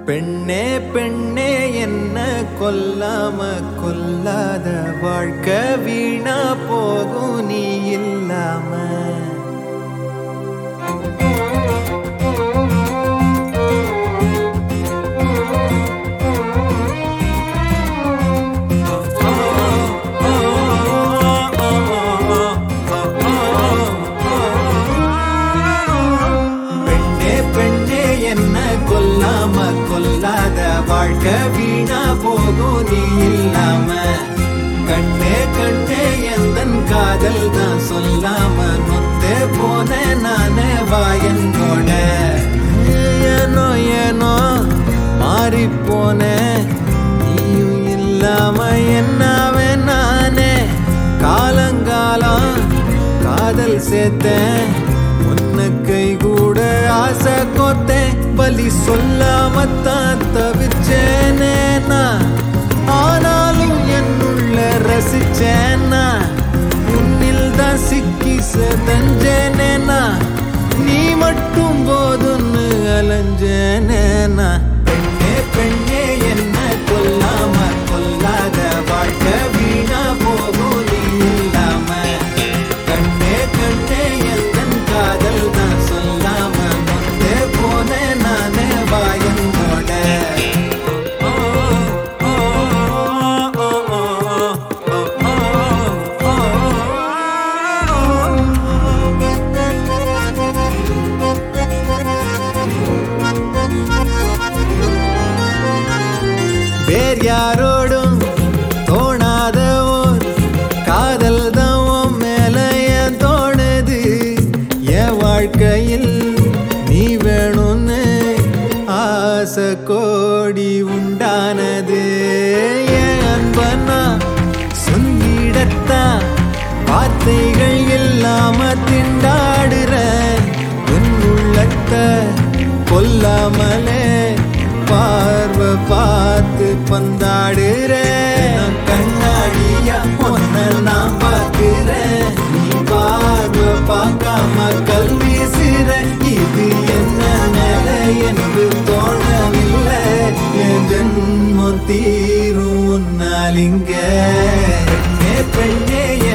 பெண்ணே பெண்ணே என்ன கொல்லாம கொல்லாத வாழ்க்கை வீணா போகும் நீ இல்லாம பெண்ணே பெண்ணே என்ன கொல்லாம கொல்லாத வாழ்க்கை வீணா போகும் நீ இல்லாம கண்ணே கண்ணே எந்தன் காதல் தான் சொல்லாம நொத்தே போன நானே வாயன்கோட ஏனோ ஏனோ மாறி போனேன் நீயும் இல்லாம என்னாவே நானே காலங்காலம் காதல் சேர்த்தேன் உன்னை கை கூட ஆசை கோத்தேன் பலி சொல்லாமத்தான் தவிச்சேனே நான் ஆனாலும் என்னுள்ள ரசிச்சேனா உன்னில் தான் சிக்கி செதஞ்சேனே நான் நீ மட்டும் போதுன்னு அலைஞ்சேனே நான் பெண்ணே பெண்ணே என்ன கொல்லாம கொல்லாத வாழ்க்கை வீணா போகும் நீ இல்லாம கண்ணே கண்ணே எந்தன் காதல் தான் சொல்லாம நொந்தே போனேன் நானே வாயங்கோட ஓ, ஓ, ஓ, ஓ, ஓ, ஓ, வேறு யாரோடும் தோணாத ஓர் காதல் தான் உன் மேல ஏன் தோணுது என் வாழ்க்கையில் நீ வேணும்னு ஆசை கோடி உண்டானது என் அன்பனா சொல்லிடத்தான் வார்த்தைகள் இல்லாம திண்டாடுறேன் என் உள்ளத்தை கொல்லாமலே பார்வை பார்த்து பந்தாடுறேன் கண்ணாடியா பொண்ண நான் பார்க்கிறேன் நீ பார்வை பார்க்காம கல் வீசுற இது என்ன நிலை என்று தோணவில்லை என் ஜென்மம் தீரும் உன்னாலிங்க பெண்ணே பெண்ணே